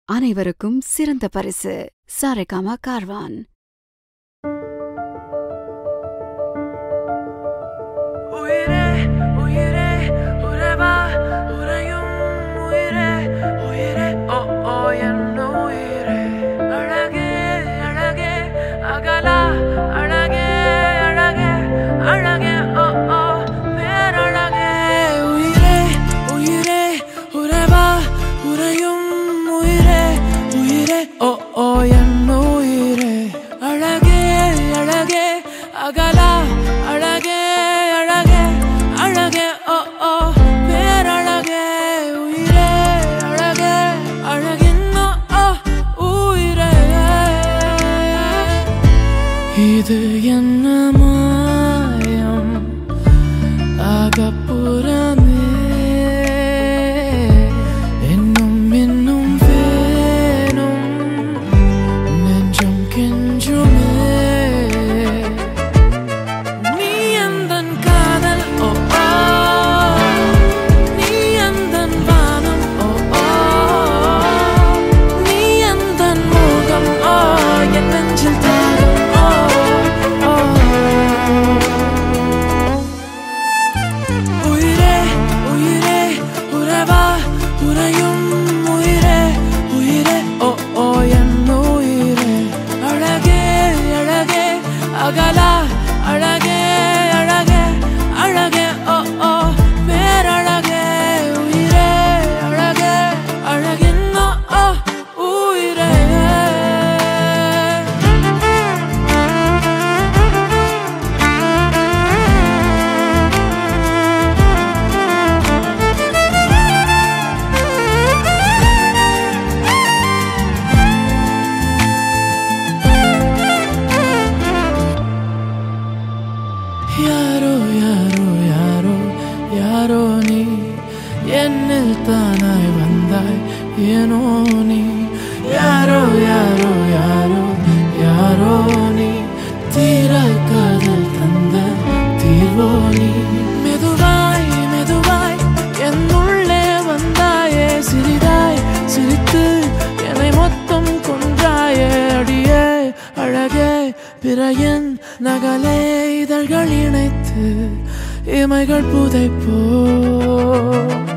அனைவருக்கும் சிறந்த பரிசு சாரேகாமா கார்வான் உயிரே உயிரே உறவா உறையும் உயிரே உயிரே ஓ ஓ என் உயிரே அழகே அழகே அகலா அழகே அழகே அழகே ஓ ஓ பேரழகே உயிரே உயிரே உறவா உறையும் உயிரே உயிரே ஓ ஓ என் உயிரே அழகே அழகே அகலா அழகே அழகே அழகே ஓ ஓ பேரழகே உயிரே அழகே அழகின் ஓ ஓ உயிரே இது என்ன மாயம் அகப்புறமே இன்னும் இன்னும் வேணும் நெஞ்சம் கெஞ்சுமே நீ எந்தன் காதல் ஓ ஓ நீ எந்தன் வானம் ஓ ஓ நீ எந்தன் மோகம் ஓ என் நெஞ்சில் தாரும் ஓ ஓ உயிரே உயிரே உறவா உறையும் உயிரே உயிரே ஓ ஓ என் உயிரே அழகே அழகே அகலா அழகே அழகே அழகே ஓ ஓ பேரழகே உயிரே அழகே அழகின் ஓ ஓ உயிரே யாரோ யாரோ யாரோ யாரோ நீ என்னில் தானாய் வந்தாய் ஏனோ நீ யாரோ யாரோ யாரோ யாரோ நீ தீர காதல் தந்த தீர்வோ நீ மெதுவாய் மெதுவாய் என் உள்ளே வந்தாயே சிறிதாய் சிரித்து என்னை மொத்தம் கொன்றாயே அடியே அழகே பிறையன் நகலே இதழ்கள் இணைத்து இமைகள் புதைப்போ